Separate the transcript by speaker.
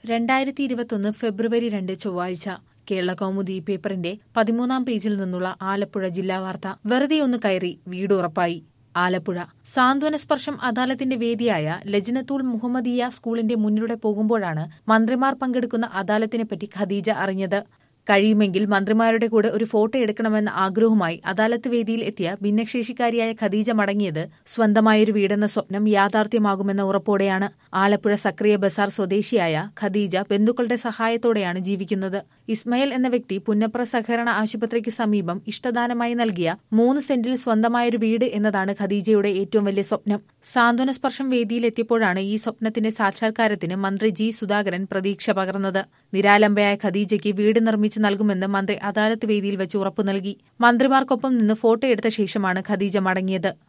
Speaker 1: രണ്ടായിരത്തി ഇരുപത്തൊന്ന് ഫെബ്രുവരി രണ്ട് ചൊവ്വാഴ്ച കേരള കൗമുദി പേപ്പറിന്റെ പതിമൂന്നാം പേജിൽ നിന്നുള്ള ആലപ്പുഴ ജില്ലാ വാർത്ത വെറുതെ ഒന്ന് കയറി വീട് ഉറപ്പായി ആലപ്പുഴ സാന്ത്വന സ്പർശം അദാലത്തിന്റെ വേദിയായ ലജ്നത്തുൽ മുഹമ്മദിയ സ്കൂളിന്റെ മുന്നിലൂടെ പോകുമ്പോഴാണ് മന്ത്രിമാർ പങ്കെടുക്കുന്ന അദാലത്തിനെപ്പറ്റി ഖദീജ അറിഞ്ഞത് കഴിയുമെങ്കിൽ മന്ത്രിമാരുടെ കൂടെ ഒരു ഫോട്ടോ എടുക്കണമെന്ന ആഗ്രഹവുമായി അദാലത്ത് വേദിയിൽ എത്തിയ ഭിന്നശേഷിക്കാരിയായ ഖദീജ മടങ്ങിയത് സ്വന്തമായൊരു വീടെന്ന സ്വപ്നം യാഥാർത്ഥ്യമാകുമെന്ന ഉറപ്പോടെയാണ് ആലപ്പുഴ സക്രിയ ബസാർ സ്വദേശിയായ ഖദീജ ബന്ധുക്കളുടെ സഹായത്തോടെയാണ് ജീവിക്കുന്നത് ഇസ്മയിൽ എന്ന വ്യക്തി പുന്നപ്ര സഹകരണ ആശുപത്രിക്ക് സമീപം ഇഷ്ടദാനമായി നൽകിയ മൂന്ന് സെന്റിൽ സ്വന്തമായൊരു വീട് എന്നതാണ് ഖദീജയുടെ ഏറ്റവും വലിയ സ്വപ്നം സാന്ത്വന സ്പർശം വേദിയിലെത്തിയപ്പോഴാണ് ഈ സ്വപ്നത്തിന്റെ സാക്ഷാത്കാരത്തിന് മന്ത്രി ജി സുധാകരൻ പ്രതീക്ഷ പകർന്നത് നിരാലംബയായ ഖദീജയ്ക്ക് വീട് നിർമ്മിച്ച് നൽകുമെന്ന് മന്ത്രി അദാലത്ത് വേദിയിൽ വെച്ച് ഉറപ്പു നൽകി മന്ത്രിമാർക്കൊപ്പം നിന്ന് ഫോട്ടോ എടുത്ത ശേഷമാണ് ഖദീജ മടങ്ങിയത്